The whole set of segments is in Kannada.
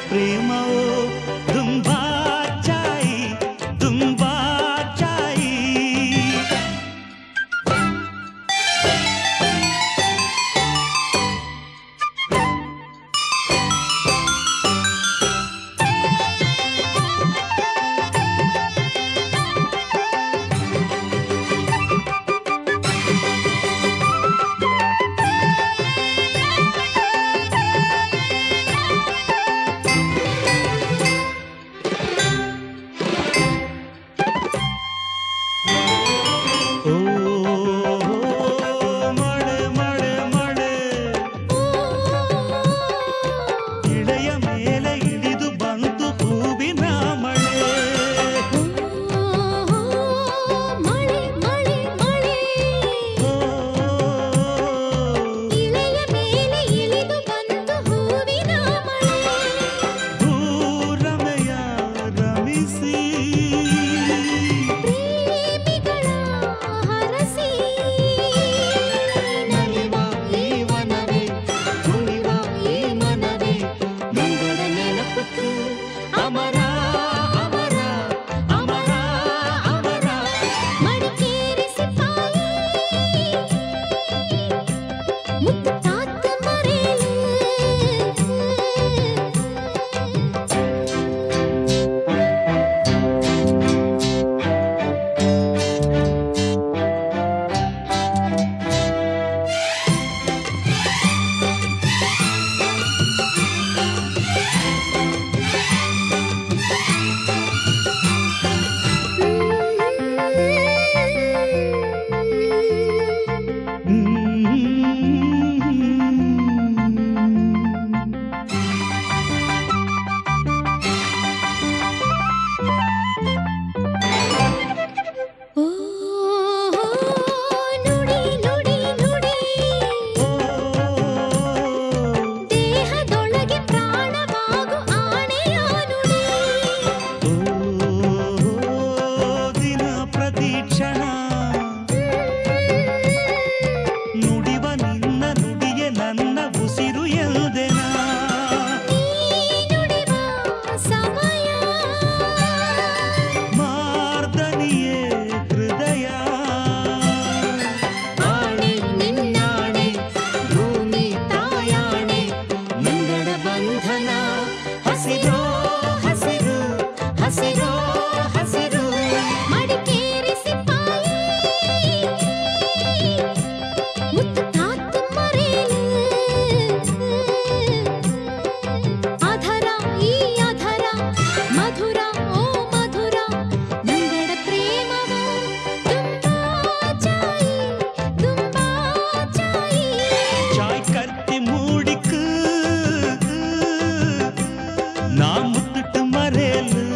ಪ್ರೇಮವೋ ತುಂಬಾ ಚಾಯಿ ತುಂಬಾ ಚಾಯಿ ಓ ಮಳೆ ಮಳೆ ಮಳೆ ಇಳೆಯ ಮೇಲೆ ಇಳಿದು ಬಂತು ಹೂವಿನ ಮಳೆ ಮಳೆ ಮಳೆ ಮಳೆ ಓ ಇಳೆಯ ಮೇಲೆ ಇಳಿದು ಬಂತು ಹೂವಿನ ಮಳೆ ಭೂರಮೆಯ ರಮಿಸಿ ಪ್ರೇಮಿಗಳ ಹರಸಿ ನಲಿವ ಈ ವನವೇ ಕುಣಿವ ಈ ಮನವೇ ಮುಂಗಡ ನೆನಪುತ್ತು ಅಮರ ಅಮರ ಅಮರ ಅಮರ ಮಡಿಕೇರಿಸಿ ಪಾಯಿ ಮುತ್ತು ತಾತ ಮರೆಯಲು ಓ ನುಡಿ ನುಡಿ ನುಡಿ ದೇಹದೊಳಗೆ ಪ್ರಾಣವಾಗು ಆಣೆಯ ನುಡಿ ದಿನ ಪ್ರತಿ ಕ್ಷಣ ನುಡಿವ ನಿನ್ನ ನುಡಿಯೇ ನನ್ನ ಉಸಿರು ಎಂದೆನ ನುಡಿವ ಸಮಯ ಮಾರ್ದನಿಯೇ ಹೃದಯ ಆಣೆ ನಿನ್ನಾಣೆ ಭೂಮಿ ತಾಯಾಣೆ ಮಂಗಳ ಬಂಧನ ಹಸಿರೋ ಹಸಿರು ಹಸಿರೋ ಹಸಿರು ಮಡಿಕೇರಿಸಿ ಪಾಯಿ ಮುತ್ತು ತಾತ ಮರೆಯಲು ಅಧರ ಈ ಅಧರ ಮಧುರ ಓ ಮಧುರ ಮಂಗಡ ಪ್ರೇಮವು ತುಂಬಾ ಚಾಯಿ ತುಂಬಾ ಚಾಯಿ சாய் கருத்தி மூடிக்கு நான் முத்துட்டு மறையಲು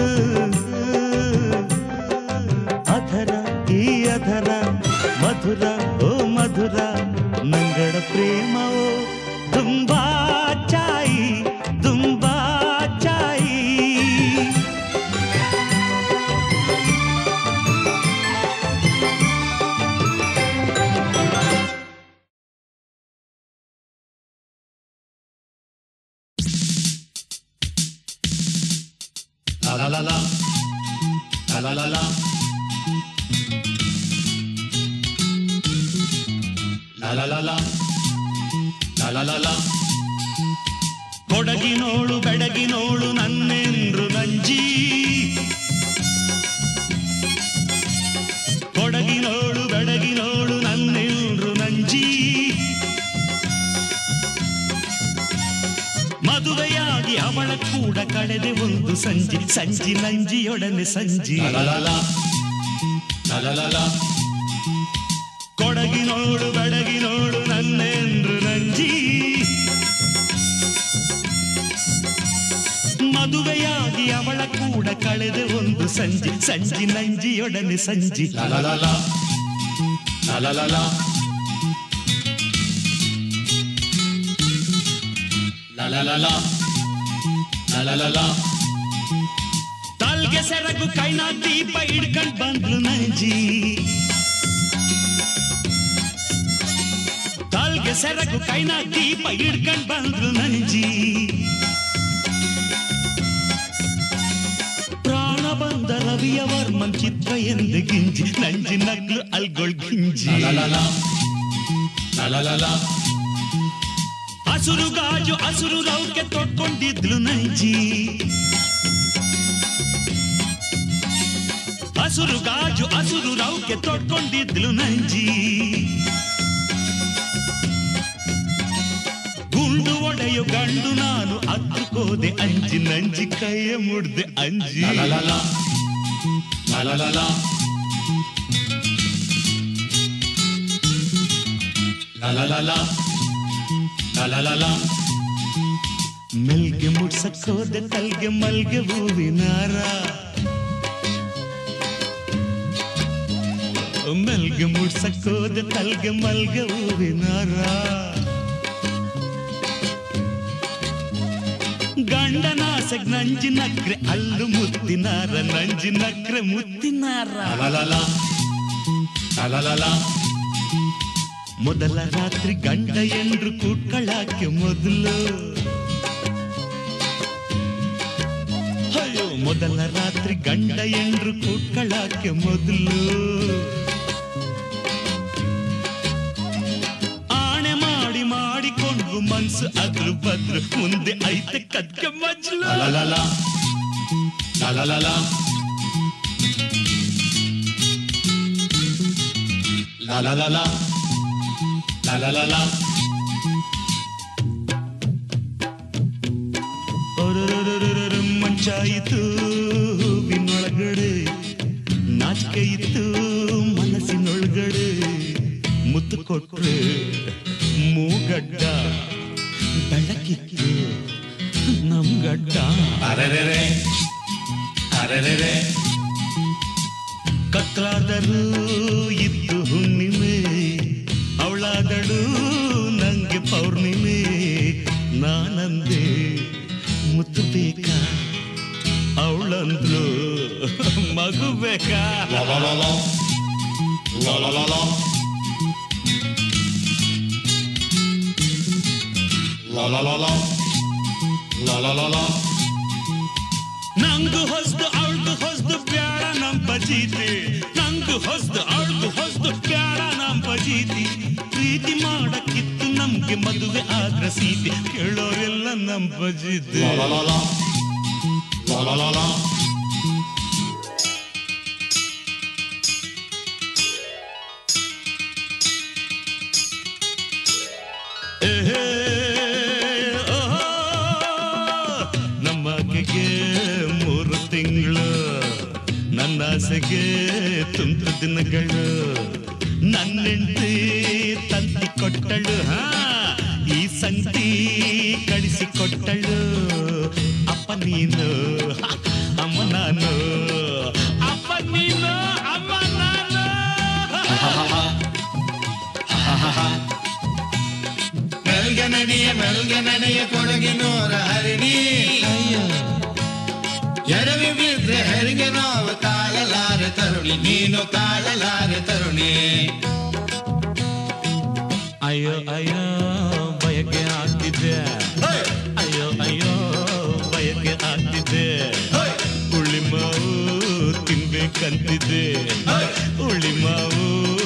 ಅಧರ ಈ ಅಧರ ಮಧುರ ಓ ಮಧುರ ನಂಗಡ ಪ್ರೇಮವೋ ತುಂಬಾ ಚಾಯಿ ತುಂಬಾ ಚಾಯಿ La la la la. La la la la. La la la la. La la la la. ಕೊಡಗಿನೋಳು ಬೆಡಗಿನೋಳು ನನ್ನೆಂದ್ರು ನಂಜಿ ಕೊಡಗಿನೋಳು ಬೆಡಗಿನೋಳು ನನ್ನೆಂದ್ರು ನಂಜಿ ಮದುವೆಯಾಗಿ ಅವಳ ಕೂಡ ಕಳೆದೆ ಒಂದು ಸಂಜೆ ಸಂಜಿ ನಂಜಿಯೊಡನೆ ಸಂಜಿ La la la la. La la la la. ಕೊಡಗಿನೋಳು ಬೆಡಗಿನೋಳು ನನ್ನೆಂದ್ರು ನಂಜಿ ಮದುವೆಯಾಗಿ ಅವಳ ಕೂಡ ಕಳೆದೆ ಒಂದು ಸಂಜೆ ಸಂಜಿ ನಂಜಿಯೊಡನೆ ಸಂಜಿ La la la la. La la la la. La la la la. La la la la. ತಲ್ಗೆ ಸೆರಗು ಕೈನ ದೀಪ ಹಿಡ್ಕೊಂಡ್ ಬಂದ್ಲು ನಂಜಿ ತಲ್ಗೆ ಸೆರಗು ಕೈನ ದೀಪ ಹಿಡ್ಕೊಂಡ್ ಬಂದ್ಲು ನಂಜಿ ಮನ್ ಚಿತ್ರ ಎಂದು ಗಿಂಜಿ ನಂಜಿ ನಗ್ಲು ಅಲ್ಗೊಳ್ ಗಿಂಜಿ La la la. La la la la. ಹಸುರು ಗಾಜು ಹಸುರು ರೌಕೆ ತೊಟ್ಕೊಂಡಿದ್ಲು ನಂಜಿ ಹಸುರು ಗಾಜು ಹಸುರು ರೌಕೆ ತೊಟ್ಕೊಂಡಿದ್ಲು ನಂಜಿ ಗುಂಡು ಒಡೆಯು ಗಂಡು ನಾನು ಹತ್ತುಕೋದೆ ಅಂಜಿ ನಂಜಿ ಕೈಯ ಮುಡ್ದೆ ಅಂಜಿ La la la la. La la la la. La la la la. La la la la. ಮೆಲ್ಗೆ ಮುಡ್ಸಕ್ಕೋದೆ ತಲ್ಗೆ ಮಲ್ಗೆ ಹೂವಿನಾರ ಮೆಲ್ಗೆ ಮುಡ್ಸಕ್ಕೋದೆ ತಲ್ಗೆ ಮಲ್ಗೆ ಹೂವಿನಾರ ಗಂಡನಾಸೆಗ್ ನಂಜಿ ನಕ್ರೆ ಅಲ್ಲು ಮುತ್ತಿನಾರ ನಂಜಿ ನಕ್ರೆ ಮುತ್ತಿನಾರ La la la la. La la la la. ಮೊದಲ ರಾತ್ರಿ ಗಂಡ ಎಂಡ್ರು ಕೂಟ್ಕೊಳ್ಳಾಕೆ ಮೊದಲು ಅಯ್ಯೋ ಮೊದಲ ರಾತ್ರಿ ಗಂಡ ಎಂಡ್ರು ಕೂಟ್ಕೊಳ್ಳಾಕೆ ಮೊದಲು ಆಣೆ ಮಾಡಿ ಮಾಡಿಕೊಂಡು ಮನ್ಸು ಅದ್ರ ಬದ್ರು ಮುಂದೆ ಐತೆ ಕದ್ಕೆ ಮಜ್ಲು La la la la. La la la la. La la la la. La la la la. ಒರರರರರರ ಮಂಚ ಇತ್ತು ಹೂವಿನೊಳಗಡೆ ನಾಚಿಕೆ ಇತ್ತು ಮನಸ್ಸಿನೊಳಗಡೆ ಮುತ್ತು ಕೊಟ್ರೆ ಮೂಗಡ್ಡ ಬೆಳಕಿತ್ತು ನಮ್ ಗಡ್ಡ Arerere. Arerere. ಕತ್ಲಾದರೂ ಇತ್ತು ಹುಣ್ಣಿಮೆ ಅವಳಾದಳು ನಂಗೆ ಪೌರ್ಣಿಮೆ ನಾನಂದೆ ಮುತ್ತು ಬೇಕಾ ಅವಳಂದ್ಲು ಮಗು ಬೇಕಾ La la la la. La la la la. La la la la. La la la la. ನಂಗು ಹೊಸ್ದು ಅವಳ್ದು ಹೊಸ್ದು ಬ್ಯಾಡ ನಮ್ ಬಜೀತಿ ನಂಗು ಹೊಸ್ದು ಅವಳ್ದು ಹೊಸ್ದು ಬ್ಯಾಡ ನಮ್ ಬಜೀತಿ ಪ್ರೀತಿ ಮಾಡಕ್ಕಿತ್ತು ನಮ್ಗೆ ಮದುವೆ ಆದ್ರ ಸೀತಿ ಕೇಳೋರೆಲ್ಲ ನಮ್ ಬಜೀತಿ La la la la. La la la la. ಏಹೇ, ಓಹೋ, ನಮ್ಮಗೆಗೆ ಮೂರು ತಿಂಗಳು ನನ್ನ ಆಸೆಗೆ ತುಂತು ದಿನಗಳು ನನ್ನೆಂಟಿ ತಂತಿ ಕೊಟ್ಟಳು ಹಾ ಈ ಸಂತಿ ಕಳಿಸಿ ಕೊಟ್ಟಳು ಅಪ್ಪ ನೀನು ಹ, ಅಮ್ಮ ನಾನು ಅಪ್ಪ ನೀನು ಅಮ್ಮ ನಾನು ಮೆಲ್ಗೆ ನಡಿಯ ಮೆಲ್ಗೆ ನಡೆಯ ಕೊಡಗಿನೂರ ಹರಿಣಿ ಎಡವಿ ಬಿದ್ರೆ ಹೆರಿಗೆ ನೋವು ತಾಳಲಾರೆ ತರುಣಿ ನೀನು ತಾಳಲಾರೆ ತರುಣಿ ಅಯ್ಯೋ ಅಯ್ಯೋ ಬಯಕೆ ಆಗ್ತಿದೆ ಅಯ್ಯೋ ಅಯ್ಯೋ ಬಯಕೆ ಆಗ್ತಿದೆ ಉಳ್ಳಿ ಮಾವು ತಿನ್ಬೇಕಂತಿದೆ ಉಳ್ಳಿ ಮಾವು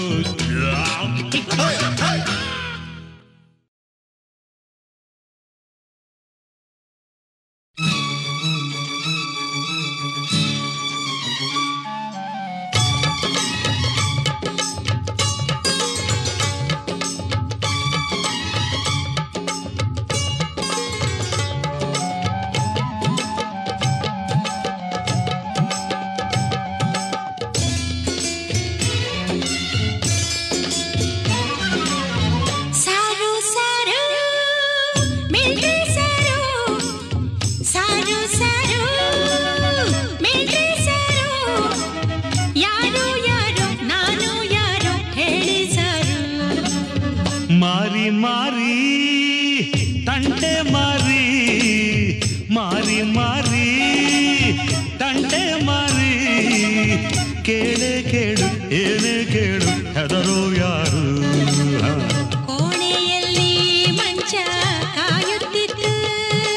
ಸಾರು ಸಾರು ಮಿಲ್ಟ್ರಿ ಸಾರು ಸಾರು ಸಾರು ಮಿಲ್ಟ್ರಿ ಸಾರು ಯಾರು ಯಾರು ನಾನು ಯಾರು ಹೇಳಿ ಸಾರು ಮಾರಿ ಮಾರಿ ತಂಟೆ ಮಾರಿ ಮಾರಿ ಮಾರಿ ತಂಟೆ ಮಾರಿ ಕೇಳೆ ಕೇಳು ಏನೇ ಕೇಳು ಹೆದರು ಯಾರು ಹ. ಕೋಣೆಯಲ್ಲಿ ಮಂಚ ಕಾಯುತ್ತಿತ್ತು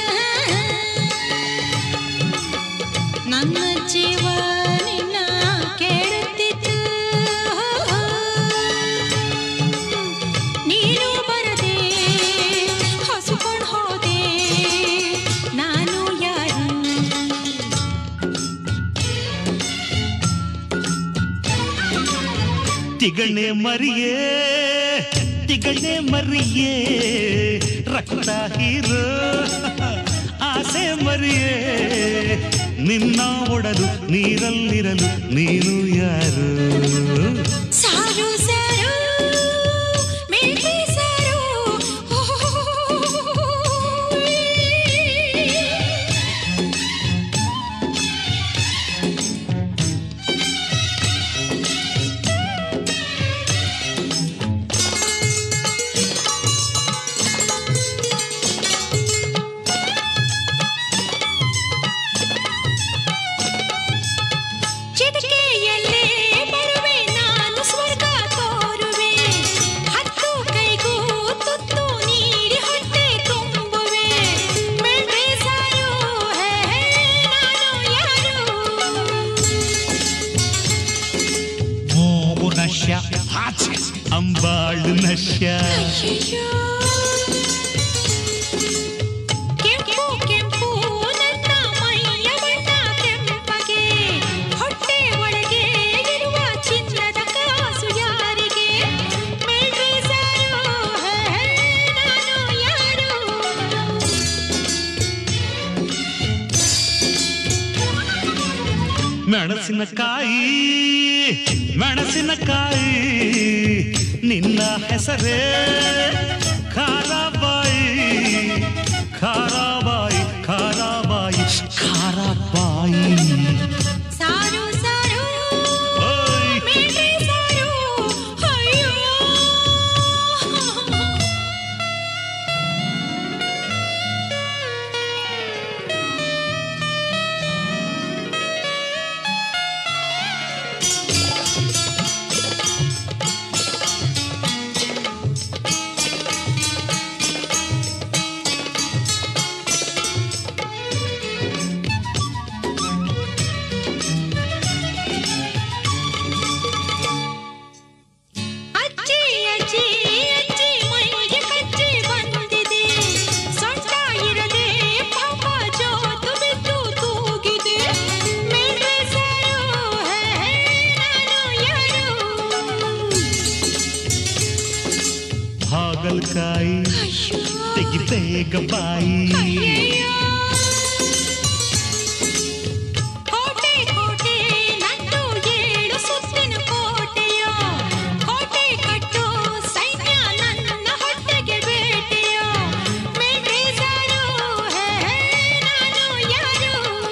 ನನ್ನ ಜೀವ ನಿನ್ನ ತಿಗಣೆ ಮರಿಯೇ ತಿಗಣೆ ಮರಿಯೇ ರಕ್ತ ಹೀರೋ ಆಸೆ ಮರಿಯೇ ನಿನ್ನ ಒಡಲು ನೀರಲ್ಲಿರಲು ನೀನು ಯಾರು ಸಾರು ಸಾರು ಮಿಲ್ಕಿ ಸಾರು ಚಿಟಿಕೆಯಲ್ಲೇ ಬರುವೆ ನಾನು ಸ್ವರ್ಗ ತೋರುವೆ ಹತ್ತು ಕೈಗೂ ತುತ್ತು ನೀಡಿ ಹೊಟ್ಟೆ ತುಂಬುವೆ ಮೆಲ್ಟೆ ಸಾರು ಹೇ ನಾನು ಯಾರು ಮೋಗು ನಶ್ಯ ಅಂಬಾಳು ನಶ್ಯ ಅಯ್ಯಯ್ಯೋ. ಕೆಂಪು ಕೆಂಪು ನನ್ನ ಮೈಯ ಬಣ್ಣ ಕೆಂಪಗೆ ಹೊಟ್ಟೆ ಒಳಗೆ ಇರುವ ಚಿನ್ನದ ಕಾಸು ಯಾರಿಗೆ ಮೆಲ್ಟ್ರಿ ಸಾರು ಹೇ, ನಾನು ಯಾರು ಮೆಣಸಿನಕಾಯಿ ಮೆಣಸಿನಕಾಯಿ ನಿನ್ನ ಹೆಸರೇ ಖಾರಾಬಾಯಿ ಖಾರಾಬಾಯಿ ಖಾರಾಬಾಯಿ ಖಾರಾಬಾಯಿ ಸಾರು ಸಾರು ಓಯ್ ಮೆಲ್ಟ್ರಿ ಸಾರು ಅಯ್ಯೋ ಅಜ್ಜಿ ಅಜ್ಜಿ ಅಜ್ಜಿ ಮೈಗೆ ಕಚ್ಚಿ ಬಂದಿದೆ ಸೊಂಟ ಇರದೆ ಪಾಪ ಜೋತು ಬಿದ್ದು ತೂಗಿದೆ ಮೇಲ್ರೆ ಸಾರು ಹೇ, ನಾನು ಯಾರು ಹಾಗಲ್ಕಾಯಿ ಅಯ್ಯೋ ತೆಗಿ ಬೇಗ ಬಾಯಿ ಅಯ್ಯಯ್ಯೋ. ಕೋಟೆ ಕೋಟೆ ನಂದು ಏಳು ಸುತ್ತಿನ ಕೋಟೆಯೋ ಕೋಟೆ ಕಟ್ಟು ಸೈನ್ಯ ನನ್ನ ಹೊಟ್ಟೆಗೆ ಬೇಟೆಯೋ ಮೇಲ್ರೆ ಸಾರು ಹೇ, ನಾನು ಯಾರು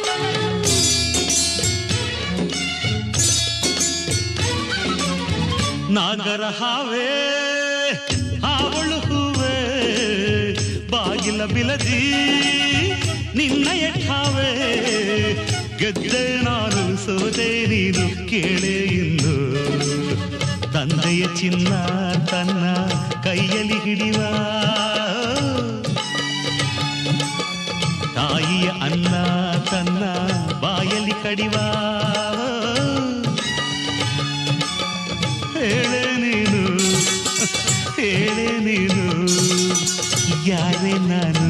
ನಾಗರ ಹಾವೇ ಹಾವಳು ಹೂವೇ ಬಾಗಿಲ ಬಿಲದಿ ನಿನ್ನ ಎಟ್ಟಾವೆ ಗೆದ್ದೆ ನಾನು ಸೋದೆ ನೀನು ಕೇಳೆ ಇಂದು ತಂದೆಯ ಚಿನ್ನ ತನ್ನ ಕೈಯಲ್ಲಿ ಹಿಡಿವ ತಾಯಿಯ ಅನ್ನ ತನ್ನ ಬಾಯಲ್ಲಿ ಕಡಿವ ಹೇಳೆ ನೀನು ಹೇಳೆ ನೀನು ಯಾರೇ ನಾನು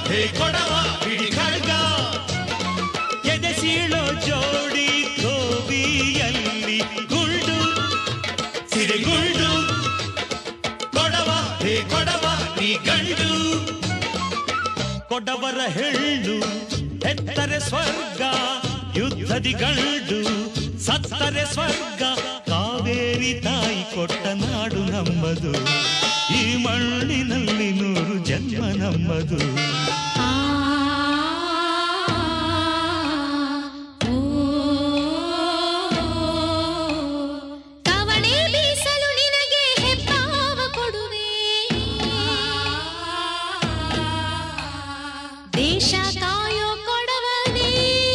ಹೇ ಕೊಡವ ಹಿಡಿ ಖಡ್ಗ ಎದೆ ಸೀಳೋ ಜೋಡಿ ಕೋವಿಯಲ್ಲಿ ಗುಂಡು ಸಿರಿಗುಂಡು ಕೊಡವ ಹೇ ಕೊಡವ ನೀ ಗಂಡು ಕೊಡವರ ಹೆಣ್ಣು ಹೆತ್ತರೆ ಸ್ವರ್ಗ ಯುದ್ಧದಿ ಗಂಡು ಸತ್ತರೆ ಸ್ವರ್ಗ ಕಾವೇರಿ ತಾಯಿ ಕೊಟ್ಟ ನಾಡು ನಮ್ಮದು ಈ ಮಣ್ಣಿನಲ್ಲಿ ನೂರು ಜನ್ಮ ನಮ್ಮದು ಆ ಓ ಕವಣೆ ಬೀಸಲು ನಿನಗೆ ಹೆಪ್ಪಾವ ಕೊಡುವೆ ದೇಶ ಕಾಯೋ ಕೊಡವನೇ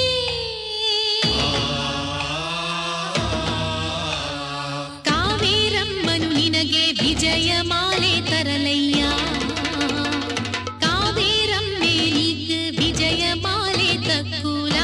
ಕಾವೇರಮ್ಮನು ನಿನಗೆ ವಿಜಯ ಮಾಲೆ ತರಲಯ್ಯ ಕಾವೇರಮ್ಮೇಲಿಗ್ ವಿಜಯ ಮಾಲೆ ತಕ್ಕೂಲ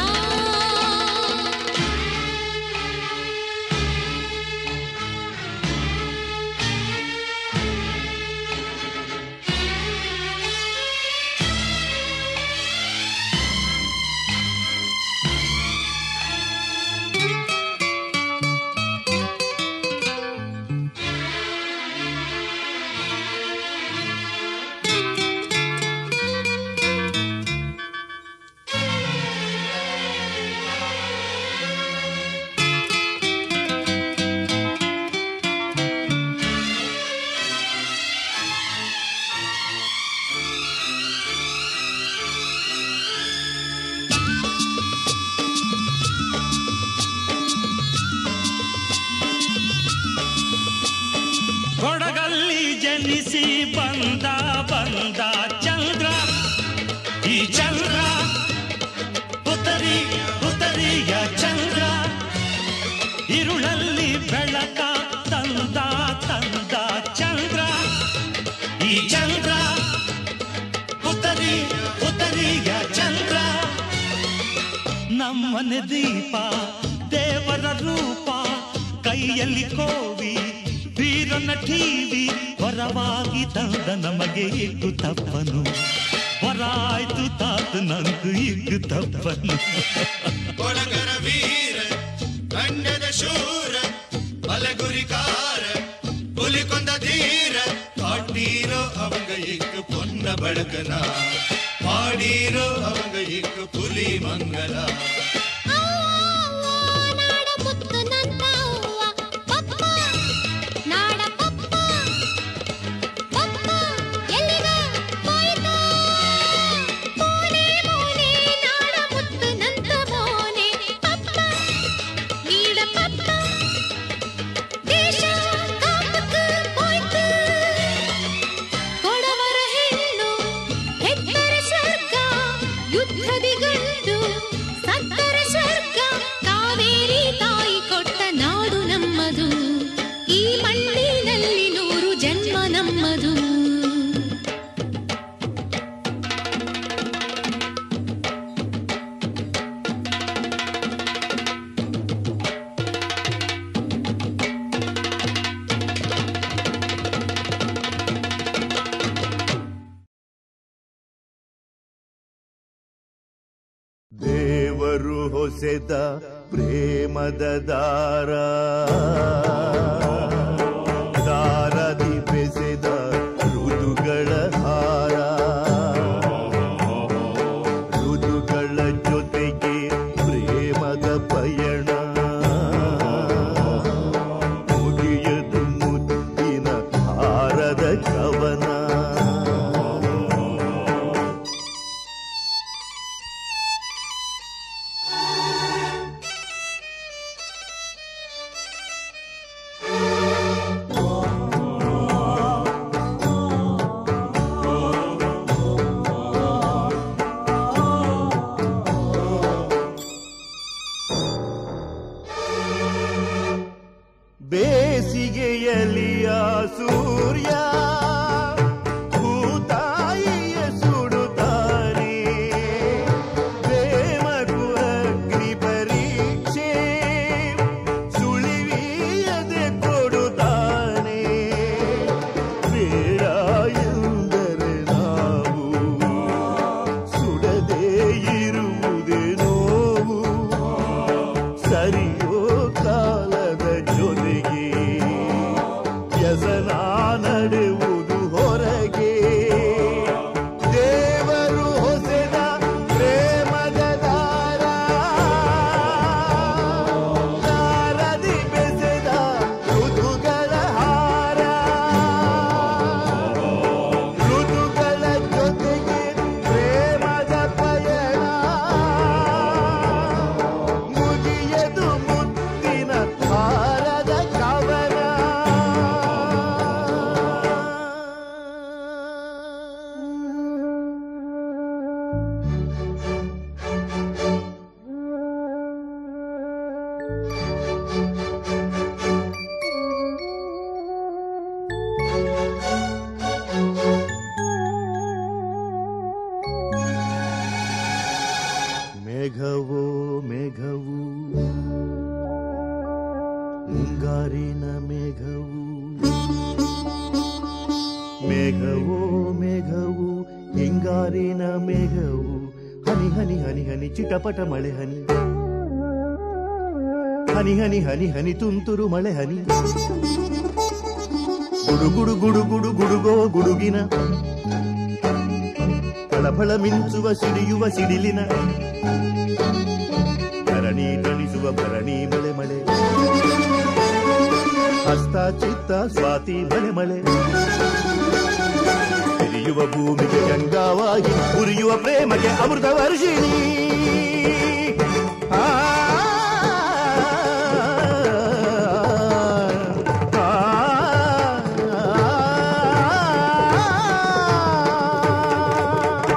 ಕೊಡಗಲ್ಲಿ ಜನಿಸಿ ಬಂದ ಬಂದ ಚಂದ್ರ ಈ ಚಂದ್ರ ಉತ್ತರಿ ಉತ್ತರಿಯ ಚಂದ್ರ ഇരുളಲ್ಲಿ ಬೆಳಕ ತಂದ ತಂದ ಚಂದ್ರ ಈ ಚಂದ್ರ ಉತ್ತರಿ ಉತ್ತರಿಯ ಚಂದ್ರ ನಮ್ಮನೆ ದೀಪ ದೇವರ ರೂಪ ಕೈಯಲ್ಲಿ ಕೋವಿ ವೀರನ ಠೀವಿ ವರವಾಗಿ ತಂದ ನಮಗೆ ಇದ್ದು ತಪ್ಪನು ವರಾಯ್ತು ತಾತು ನಂದು ಇದ್ದು ತಪ್ಪನು ಕೊಡಗರ ವೀರ ಗಂಡದ ಶೂರ ಬಲಗುರಿಕಾರ ಹುಲಿ ಕೊಂದ ಧೀರ ಕಾಟೀರೋ ಅವಂಗ ಇಕ್ಕು ಪೊನ್ನ ಬಡಕನ ಪಾಡೀರೋ ಅವಂಗ ಇಕ್ಕು ಪುಲಿ ಮಂಗಲ ನಾಡ ಮುತ್ತು ನಂತ ಅವ್ವ ಪಪ್ಪ ನಾಡ ಪಪ್ಪ ಪಪ್ಪ ಎಲ್ಲಿಗ ಹೋಯ್ತ ಮೋನೆ ಮೋನೆ ನಾಡ ಮುತ್ತು ನಂತ ಮೋನೆ ಪಪ್ಪ ನೀಡ ಪಪ್ಪ ದೇಶ ಕಾಪಕ್ಕ ಹೋಯ್ತು ಕೊಡವರ ಹೆಣ್ಣು ಹೆತ್ತರ ಸ್ವರ್ಗ ಯುದ್ಧದಿ ಗಂಡು ಸತ್ತರ ಸ್ವರ್ಗ ಕಾವೇರಿ ತಾಯಿ ಕೊಟ್ಟ ನಾಡು ನಮ್ಮದು ಈ ಮಣ್ಣಿನಲ್ಲಿ ನೂರು ಜನ್ಮ ನಮ್ಮದು ದೇವರು ಹೊಸೆದ ಪ್ರೇಮದ ದಾರ ದಾರದಿ ಬೆಸೆದ ಋತುಗಳ ಹಾರ ಋತುಗಳ ಜೊತೆಗೆ ಪ್ರೇಮದ ಪಯಣ ಮುಗಿಯದು ಮುತ್ತಿನ ಹಾರದ ಕವನ ಆ ಹರಿಯೋ ಕಾಲದ ಜೊತೆಗೆ ವ್ಯಸನ ನಡೆಯುವುದು ಹೊರಗೆ ದೇವರು ಹೊಸೆದ ಪ್ರೇಮದ ದಾರ ದಾರದಿ ಬೆಸೆದ ಋತುಗಳ ಹಾರ ಋತುಗಳ ಜೊತೆಗೆ ಪ್ರೇಮದ ಪಯಣ ಮುಗಿಯದು ಮುತ್ತಿನ ಹಾರದ ಕವನ ಮೇಘವೋ ಮೇಘವು ಮುಂಗಾರಿನ ಮೇಘವು ಮೇಘವೋ ಮೇಘವು ಹಿಂಗಾರಿನ ಮೇಘವು ಹನಿ ಹನಿ ಹನಿ ಹನಿ ಚಿಟಪಟ ಮಳೆ ಹನಿ ಹನಿ ಹನಿ ಹನಿ ಹನಿ ತುಂತುರು ಮಳೆ ಹನಿ ಗುಡು ಗುಡು ಗುಡು ಗುಡು ಗುಡುಗೋ ಗುಡುಗಿನ ಫಳಫಳ ಮಿಂಚುವ ಸಿಡಿಯುವ ಸಿಡಿಲಿನ ಧರಣಿ ತಣಿಸುವ ಭರಣಿ ಮಳೆ ಮಳೆ ಹಸ್ತ ಚಿತ್ತ ಸ್ವಾತಿ ಮಳೆ ಮಳೆ ತಿರಿಯುವ ಭೂಮಿಗೆ ಗಂಗಾವಾಗಿ ಉರಿಯುವ ಪ್ರೇಮಗೆ ಅಮೃತ ವರ್ಷಿಣಿ ಆ, ಆ, ಆ.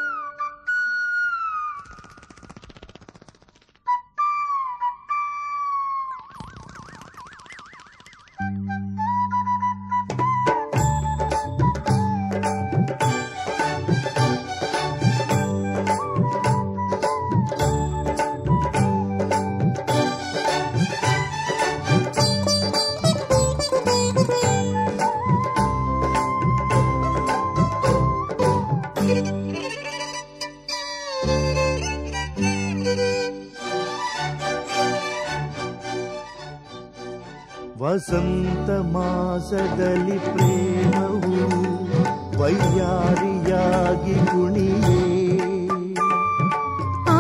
ವಸಂತ ಮಾಸದಲ್ಲಿ ಪ್ರೇಮವು ವೈಯಾರಿಯಾಗಿ ಕುಣಿಯೇ ಆ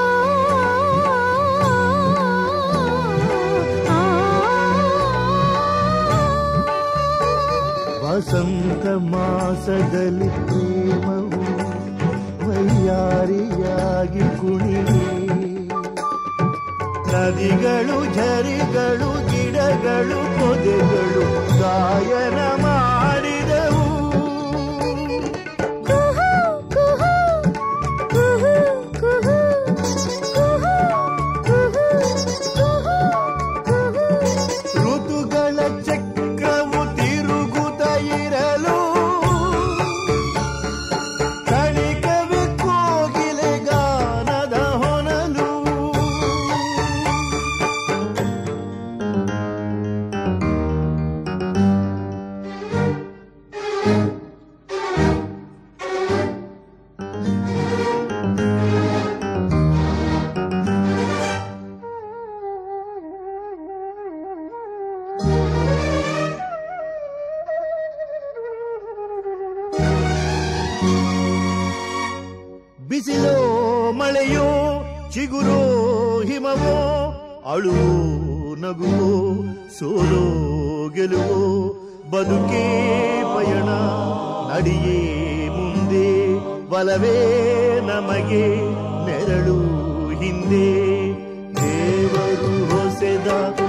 ವಸಂತ ಮಾಸದಲ್ಲಿ ಪ್ರೇಮವು ವೈಯಾರಿಯಾಗಿ ಕುಣಿಯೇ ನದಿಗಳು ಝರಿಗಳು ಗಿಡಗಳು ಪೊದೆಗಳು ಗಾಯನ ಮಾಡಿದವು ಕುಹು ಕುಹು ಕುಹು ಕುಹು ಕುಹು ಕುಹು ಕುಹು ಋತುಗಳ ಚಕ್ರವು ತಿರುಗುತ್ತ ಇರಲು ಕಣಿಕವಿ ಕೋಗಿಲೆ ಗಾನದ ಹೊನಲು ಬಿಸಿಲೋ ಮಳೆಯೋ ಚಿಗುರೋ ಹಿಮವೋ ಅಳುವೋ ನಗುವೋ ಸೋಲೋ ಗೆಲುವೋ ಬದುಕೇ ಪಯಣ ನಡಿಯೇ ಮುಂದೆ ಬಲವೇ ನಮಗೆ ನೆರಳು ಹಿಂದೆ ದೇವರು ಹೊಸೆದ